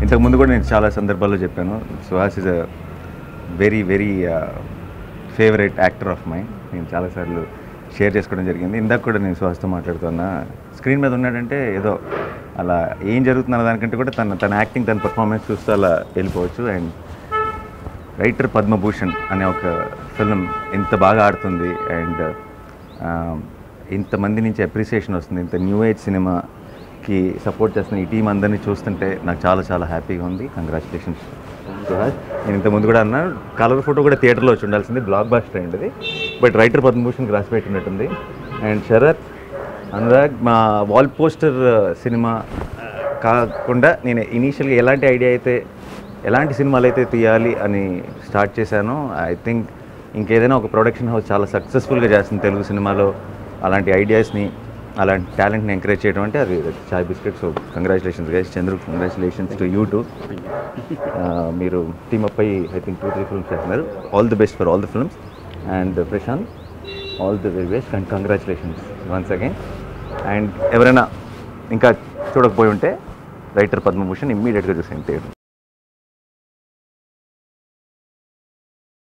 ఇంతకుముందు కూడా నేను చాలా సందర్భాల్లో చెప్పాను Suhas is a very very favourite actor of mine నేను చాలాసార్లు షేర్ చేసుకోవడం జరిగింది ఇందాక కూడా నేను సుహాస్తో మాట్లాడుతున్నా స్క్రీన్ మీద ఉన్నాడంటే ఏదో అలా ఏం జరుగుతున్న దానికంటే కూడా తన తన యాక్టింగ్ తన పర్ఫార్మెన్స్ చూస్తూ అలా వెళ్ళిపోవచ్చు అండ్ రైటర్ పద్మభూషణ్ అనే ఒక ఫిల్మ్ ఎంత బాగా ఆడుతుంది అండ్ ఇంతమంది నుంచి అప్రిసియేషన్ వస్తుంది ఇంత న్యూ ఏజ్ సినిమాకి సపోర్ట్ చేస్తున్న ఈ టీం అందరినీ చూస్తుంటే నాకు చాలా చాలా హ్యాపీగా ఉంది కంగ్రాచులేషన్స్ సుహాస్ నేను ఇంతకుముందు కూడా అన్నాను కలర్ ఫోటో కూడా థియేటర్లో వచ్చి ఉండాల్సింది బ్లాక్ బాస్టర్ అయింది బట్ రైటర్ పద్మభూషణ్కి రాసి పెట్టినట్టుంది అండ్ శరత్ అనురాగ్ మా వాల్ పోస్టర్ సినిమా కాకుండా నేను ఇనీషియల్గా ఎలాంటి ఐడియా అయితే ఎలాంటి సినిమాలు అయితే తీయాలి అని స్టార్ట్ చేశానో ఐ థింక్ ఇంకేదైనా ఒక ప్రొడక్షన్ హౌస్ చాలా సక్సెస్ఫుల్గా చేస్తుంది తెలుగు సినిమాలో అలాంటి ఐడియాస్ని అలాంటి టాలెంట్ని ఎంకరేజ్ చేయడం అంటే అది చాయ్ biscuit so congratulations guys Chandru congratulations to you too మీరు టీమ్ అప్ అయ్యి I think two three films చేస్తున్నారు all the best for all the films and Prashanth all the very best and congratulations once again and ఎవరైనా ఇంకా చూడకపోయి ఉంటే writer Padma Bhushan ఇమ్మీడియట్గా చూసేయండి theatre